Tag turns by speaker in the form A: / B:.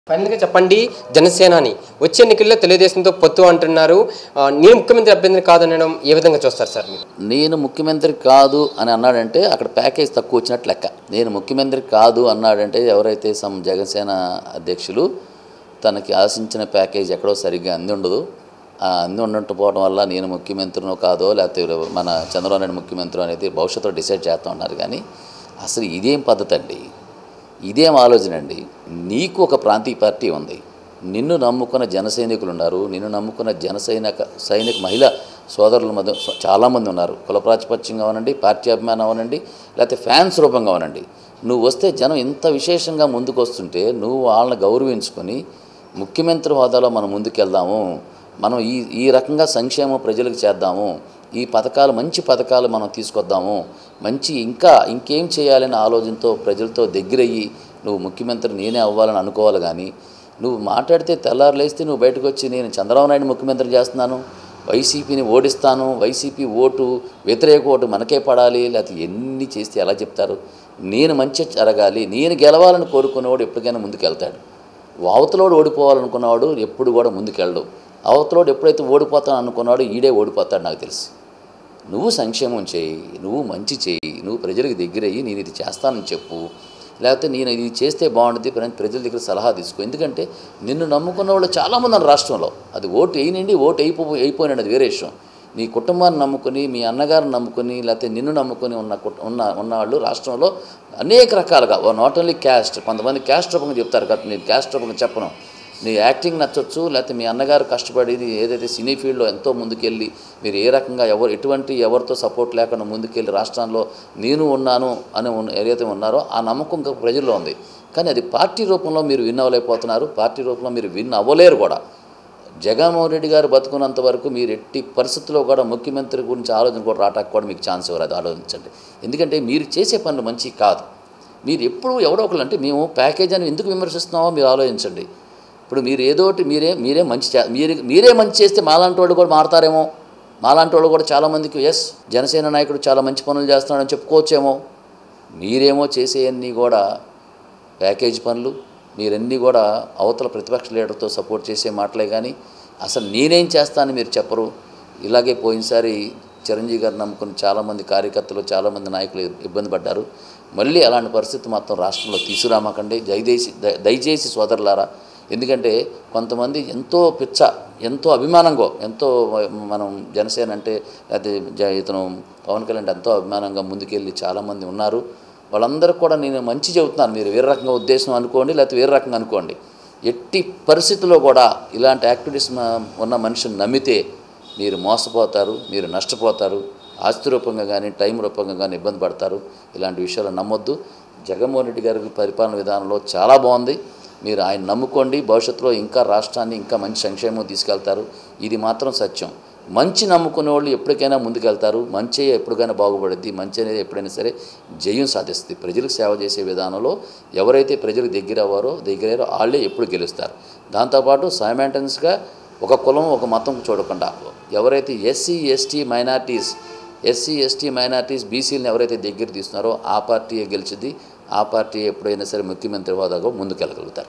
A: ఫైనల్గా చెప్పండి జనసేనాని వచ్చే ఎన్నికల్లో తెలుగుదేశంతో పొత్తు అంటున్నారు ఆ, నేను ముఖ్యమంత్రి అభ్యర్థిని కాదనడం ఏ విధంగా చూస్తారు సార్ మీరు
B: నేను ముఖ్యమంత్రి కాదు అని అన్నాడంటే అక్కడ ప్యాకేజ్ తక్కువ వచ్చినట్లు లెక్క నేను ముఖ్యమంత్రి కాదు అన్నాడంటే ఎవరైతే సమ్ జగన్సేన అధ్యక్షులు తనకి ఆశించిన ప్యాకేజ్ ఎక్కడో సరిగ్గా అంది ఉండదు ఆ అంది ఉండకపోవడం వల్ల నేను ముఖ్యమంత్రినో కాదో లేకపోతే మన చంద్రబాబు నాయుడు ముఖ్యమంత్రి అనేది భవిష్యత్తులో డిసైడ్ చేస్తూ ఉన్నారు కానీ అసలు ఇదేం పద్ధతి అండి ఇదేం ఆలోచన అండి నీకు ఒక ప్రాంతీయ పార్టీ ఉంది నిన్ను నమ్ముకున్న జన సైనికులు ఉన్నారు నిన్ను నమ్ముకున్న జన సైనిక సైనిక మహిళ సోదరుల మధ్య చాలామంది ఉన్నారు కుల ప్రాతిపత్యంగా అవనండి పార్టీ అభిమానం అవనండి లేకపోతే ఫ్యాన్స్ రూపంగా అవనండి నువ్వు వస్తే జనం ఇంత విశేషంగా ముందుకు వస్తుంటే నువ్వు వాళ్ళని గౌరవించుకొని ముఖ్యమంత్రి హోదాలో మనం ముందుకెళ్దాము మనం ఈ ఈ రకంగా సంక్షేమం ప్రజలకు చేద్దాము ఈ పథకాలు మంచి పథకాలు మనం తీసుకొద్దాము మంచి ఇంకా ఇంకేం చేయాలనే ఆలోచనతో ప్రజలతో దగ్గరయ్యి నువ్వు ముఖ్యమంత్రి నేనే అవ్వాలని అనుకోవాలి కానీ నువ్వు మాట్లాడితే తెల్లారు లేస్తే నువ్వు బయటకు వచ్చి నేను చంద్రబాబు నాయుడు ముఖ్యమంత్రి చేస్తున్నాను వైసీపీని ఓడిస్తాను వైసీపీ ఓటు వ్యతిరేక ఓటు మనకే పడాలి లేకపోతే ఎన్ని చేస్తే ఎలా చెప్తారు నేను మంచి జరగాలి నేను గెలవాలని కోరుకునేవాడు ఎప్పటికైనా ముందుకెళ్తాడు అవతలోడు ఓడిపోవాలనుకున్నవాడు ఎప్పుడు కూడా ముందుకెళ్ళడు అవతలోడు ఎప్పుడైతే ఓడిపోతాను అనుకున్నాడో ఈడే ఓడిపోతాడు నాకు తెలుసు నువ్వు సంక్షేమం చేయి నువ్వు మంచి చేయి నువ్వు ప్రజలకు దగ్గరయ్యి నేను ఇది చేస్తానని చెప్పు లేకపోతే నేను ఇది చేస్తే బాగుంటుంది ప్ర- ప్రజల దగ్గర సలహా తీసుకో ఎందుకంటే నిన్ను నమ్ముకున్న వాళ్ళు చాలామంది ఉన్నారు రాష్ట్రంలో అది ఓటు వేయనండి ఓటు అయిపో అయిపోయినండి అది వేరే విషయం నీ కుటుంబాన్ని నమ్ముకుని మీ అన్నగారిని నమ్ముకుని లేకపోతే నిన్ను నమ్ముకుని ఉన్న కుట- ఉన్న ఉన్నవాళ్ళు రాష్ట్రంలో అనేక రకాలుగా నాట్ ఓన్లీ క్యాస్ట్ కొంతమంది క్యాస్ట్ రూపంగా చెప్తారు కాబట్టి నేను క్యాస్ట్ రూపంగా చెప్పను నీ యాక్టింగ్ నచ్చొచ్చు లేకపోతే మీ అన్నగారు కష్టపడి ఏదైతే సినీ ఫీల్డ్లో ఎంతో ముందుకెళ్ళి మీరు ఏ రకంగా ఎవరు ఎటువంటి ఎవరితో సపోర్ట్ లేకుండా ముందుకెళ్ళి రాష్ట్రంలో నేను ఉన్నాను అని ఉన్న- ఏదైతే ఉన్నారో ఆ నమ్మకం ఇంకా ప్రజల్లో ఉంది కానీ అది పార్టీ రూపంలో మీరు విన్ అవ్వలేకపోతున్నారు పార్టీ రూపంలో మీరు విన్ అవ్వలేరు కూడా జగన్మోహన్ రెడ్డి గారు బతుకున్నంత వరకు మీరు ఎట్టి పరిస్థితుల్లో కూడా ముఖ్యమంత్రి గురించి ఆలోచన కూడా రావటానికి కూడా మీకు ఛాన్స్ ఇవ్వరు అది ఆలోచించండి ఎందుకంటే మీరు చేసే పనులు మంచి కాదు మీరు ఎప్పుడు ఎవడో ఒకళ్ళు అంటే మేము ప్యాకేజ్ అని ఎందుకు విమర్శిస్తున్నామో మీరు ఆలోచించండి ఇప్పుడు మీరు ఏదో ఒకటి మీరే మీరే మంచి చే మీరు మీరే మంచి చేస్తే మాలాంటి వాళ్ళు కూడా మారతారేమో మాలాంటి వాళ్ళు కూడా చాలామందికి ఎస్ జనసేన నాయకుడు చాలా మంచి పనులు చేస్తున్నాడని చెప్పుకోవచ్చేమో మీరేమో చేసేవన్నీ కూడా ప్యాకేజ్ పనులు మీరన్నీ కూడా అవతల ప్రతిపక్ష లీడర్తో సపోర్ట్ చేసే మాటలే కానీ అసలు నేనేం చేస్తానని మీరు చెప్పరు ఇలాగే పోయినసారి చిరంజీవి గారు నమ్ముకుని చాలామంది కార్యకర్తలు చాలామంది నాయకులు ఇబ్బంది పడ్డారు మళ్ళీ అలాంటి పరిస్థితి మొత్తం రాష్ట్రంలో తీసుకురామాకండి దయచేసి ద- దయచేసి సోదరులారా ఎందుకంటే కొంతమంది ఎంతో పిచ్చ ఎంతో అభిమానంగా ఎంతో మనం జనసేన అంటే లేకపోతే జ- ఇతను పవన్ కళ్యాణ్ అంటే ఎంతో అభిమానంగా ముందుకెళ్ళి చాలామంది ఉన్నారు వాళ్ళందరికీ కూడా నేను మంచి చెబుతున్నాను మీరు వేరే రకంగా ఉద్దేశం అనుకోండి లేకపోతే వేరే రకంగా అనుకోండి ఎట్టి పరిస్థితుల్లో కూడా ఇలాంటి యాక్టివిటీస్ మ- ఉన్న మనిషిని నమ్మితే మీరు మోసపోతారు మీరు నష్టపోతారు ఆస్తి రూపంగా కానీ టైం రూపంగా కానీ ఇబ్బంది పడతారు ఇలాంటి విషయాలు నమ్మొద్దు జగన్మోహన్ రెడ్డి గారి పరిపాలన విధానంలో చాలా బాగుంది మీరు ఆయన నమ్ముకోండి భవిష్యత్తులో ఇంకా రాష్ట్రాన్ని ఇంకా మంచి సంక్షేమం తీసుకెళ్తారు ఇది మాత్రం సత్యం మంచి నమ్ముకునే వాళ్ళు ఎప్పటికైనా ముందుకెళ్తారు మంచి ఎప్పటికైనా బాగుపడుద్ది మంచి అనేది ఎప్పుడైనా సరే జయం సాధిస్తుంది ప్రజలకు సేవ చేసే విధానంలో ఎవరైతే ప్రజలకు దగ్గర అవ్వారో దగ్గరయ్యారో వాళ్ళే ఎప్పుడు గెలుస్తారు దాంతోపాటు సైమాంటన్స్గా ఒక కులం ఒక మతం చూడకుండా ఎవరైతే SC ST minorities SC ST minorities బీసీలను ఎవరైతే దగ్గర తీస్తున్నారో ఆ పార్టీయే గెలిచింది ఆ పార్టీ ఎప్పుడైనా సరే ముఖ్యమంత్రి హోదాగా ముందుకెళ్ళగలుగుతారు